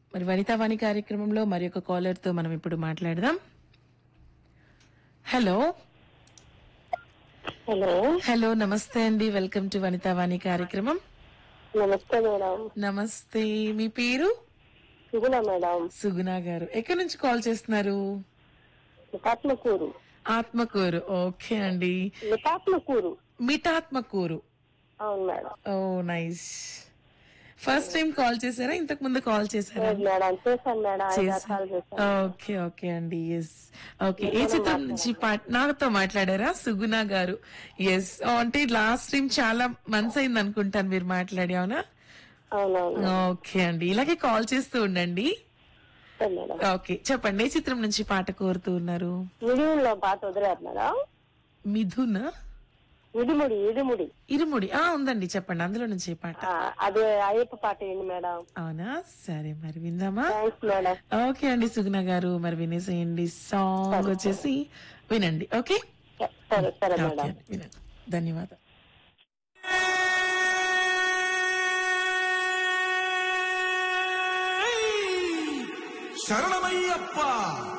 మరి వనితావాణి కార్యక్రమంలో మరి ఒక కాలర్ తో మనం ఇప్పుడు మాట్లాడదాం హలో హలో హలో నమస్తే అండి వెల్కమ్ టు వనితావాణి కార్యక్రమం నమస్తే మేడం నమస్తే మీ పేరు సుగుణ మేడం సుగుణ గారు ఎక్కడి నుంచి కాల్ చేస్తున్నారు మిఠాత్మకూరు ఆత్మకూరు ఓకే అండి మిఠాత్మకూరు మిఠాత్మకూరు అవును madam oh nice first time call చేశారా ఇంతకు ముందు కాల్ చేశారా లేదు మేడం చేశాను మేడం ఐదు ఆరు సార్లు చేశాను ఓకే ఓకే అండి ఎస్ ఓకే ఏ చిత్రం నుంచి పా- నాతో మాట్లాడారా సుగుణ గారు ఎస్ అంటే లాస్ట్ టైం చాలా మంత్స్ అయింది అనుకుంటాను మీరు మాట్లాడి అవునా అవునవును ఓకే అండి ఇలాగే కాల్ చేస్తూ ఉండండి సరే మేడం ఓకే చెప్పండి ఏ చిత్రం నుంచి పాట కోరుతూ ఉన్నారు విడిముడిలో పాట వదిలేరు మేడం మిథున ఇడిముడి ఇడిముడి ఇరుముడి ఆ ఉందండి చెప్పండి అందులో నుంచి ఏ పాట ఆ, అదే అయ్యప్ప పాట ఏంటి మేడం అవునా సరే మరి విందామా థ్యాంక్స్ మేడం ఓకే అండి సుగుణ గారు మరి వినేసేయండి సాంగ్ వచ్చేసి వినండి ఓకే సరే సరే ఓకే మేడం అండి, వినండి ధన్యవాదాలు శరణమయ్యప్ప